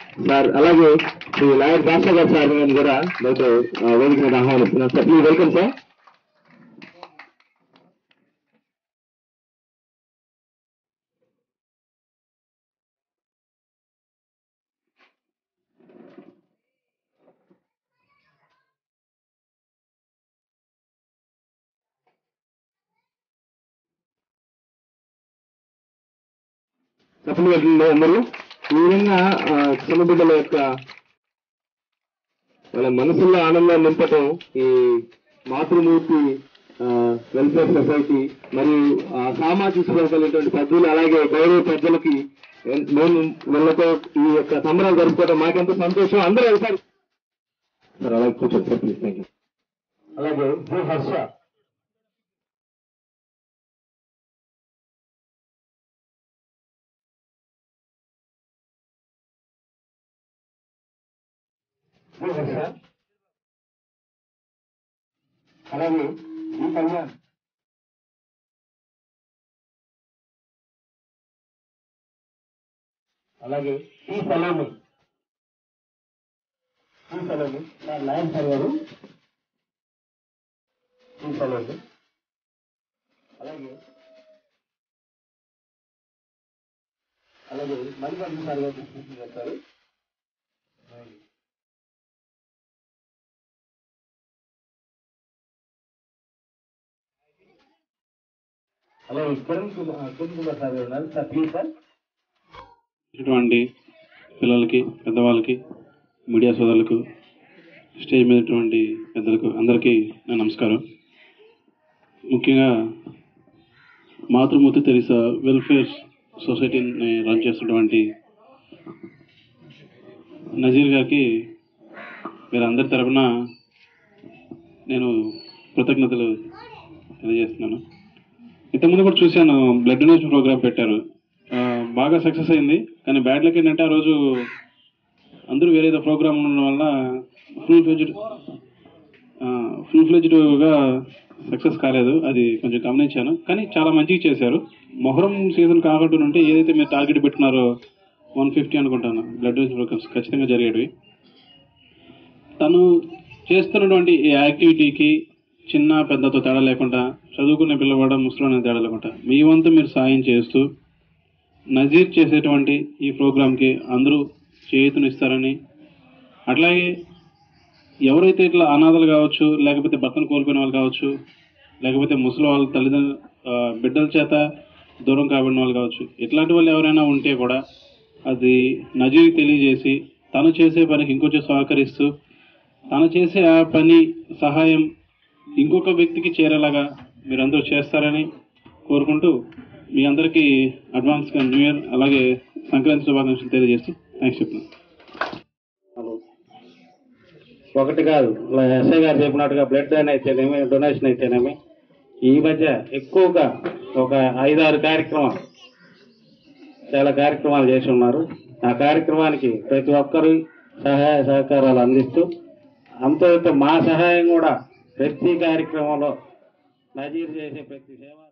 sir అలాగే Shri lawyer భాషా గారు సార్ గారిని కూడా మీతో ఆ, వేదిక మీద ఆహ్వానిస్తున్నాను సార్ ప్లీజ్ వెల్కమ్ సార్ చెప్పండి అందరూ ఈ విధంగా ఆ, చిన్న బిడ్డల యొక్క వాళ్ళ మనసుల్లో ఆనందాన్ని నింపటం ఈ మాతృమూర్తి ఆ, వెల్ఫేర్ సొసైటీ మరియు ఆ, సామాజిక స్పృహ కలిగినటువంటి పెద్దలు అలాగే గౌరవ పెద్దలకి ఎన్- మేము వీళ్ళతో ఈ యొక్క సంబరాలు జరుపుకోవడం మాకెంతో సంతోషం అందరూ ఒకసారి సార్ అలాగే కూర్చోండి సార్ ప్లీజ్ థ్యాంక్ యూ అలాగే జీ హర్ష జీ హర్ష అలాగే ఈ కళ్యాణ్ అలాగే ఈ సలాము ఈ సలాము సార్ లయన్ సార్ గారు ఈ సలాము అలాగే అలాగే మల్లికార్జున సార్ గారు పూర్తి చేస్తారు అలాగే కిరణ్ కుమార్ కిరణ్ కుమార్ సార్ గారు ఉన్నారు సార్ ప్లీజ్ సార్ ఇటువంటి పిల్లలకి పెద్దవాళ్ళకి మీడియా సోదరులకు స్టేజ్ మీద ఉన్నటువంటి పెద్దలకు అందరికీ నా నమస్కారం ముఖ్యంగా మాతృమూర్తి తెరిసా వెల్ఫేర్ సొసైటీని రన్ చేస్తున్నటువంటి నజీర్ గారికి వీరందరి తరపున నేను కృతజ్ఞతలు తెలియజేస్తున్నాను ఇంతకుముందు కూడా చూశాను బ్లడ్ డొనేషన్ ప్రోగ్రామ్ పెట్టారు ఆ, బాగా సక్సెస్ అయింది కానీ బ్యాడ్ లక్ ఏంటంటే ఆ రోజు అందరూ వేరే ఏదో ప్రోగ్రామ్ ఉండడం వల్ల ఫుల్ ఫ్లెజ్డ్ ఫుల్ ఫ్లెజ్డ్గా సక్సెస్ కాలేదు అది కొంచెం గమనించాను కానీ చాలా మంచిగా చేశారు మొహరం సీజన్ కాకుండా ఉంటే ఏదైతే మీరు టార్గెట్ పెట్టుకున్నారో వన్ ఫిఫ్టీ అనుకుంటాను బ్లడ్ డొనేషన్ ప్రోగ్రామ్స్ ఖచ్చితంగా జరిగేటివి తను చేస్తున్నటువంటి ఈ యాక్టివిటీకి చిన్న పెద్దతో తేడా లేకుండా చదువుకునే పిల్లవాడ ముసలి తేడా లేకుండా మీ వంతు మీరు సాయం చేస్తూ నజీర్ చేసేటువంటి ఈ ప్రోగ్రాంకి అందరూ చేయూతనిస్తారని అట్లాగే ఎవరైతే ఇట్లా అనాథలు కావచ్చు లేకపోతే భర్తను కోల్పోయిన వాళ్ళు కావచ్చు లేకపోతే ముసలి వాళ్ళ తల్లిదండ్రులు ఆ, బిడ్డల చేత దూరం కాబడిన వాళ్ళు కావచ్చు ఇట్లాంటి వాళ్ళు ఎవరైనా ఉంటే కూడా అది నజీర్కి తెలియజేసి తను చేసే పనికి ఇంకొంచెం సహకరిస్తూ తను చేసే ఆ పని సహాయం ఇంకొక వ్యక్తికి చేరేలాగా మీరందరూ చేస్తారని కోరుకుంటూ మీ అందరికీ అడ్వాన్స్గా న్యూ ఇయర్ అలాగే సంక్రాంతి శుభాకాంక్షలు తెలియజేస్తూ థ్యాంక్స్ చెప్తున్నాను ఒకటి కాదు ఇలా ఎస్ఐ గారు చెప్పినట్టుగా బ్లడ్ డొనేషన్ అయితేనేమి డొనేషన్ అయితేనేమి ఈ మధ్య ఎక్కువగా ఒక ఐదారు కార్యక్రమాలు చాలా కార్యక్రమాలు చేసి ఉన్నారు ఆ కార్యక్రమానికి ప్రతి ఒక్కరు సహాయ సహకారాలు అందిస్తూ అంతో ఇంతో మా సహాయం కూడా ప్రతి కార్యక్రమంలో నజీర్ చేసే ప్రతి సేవ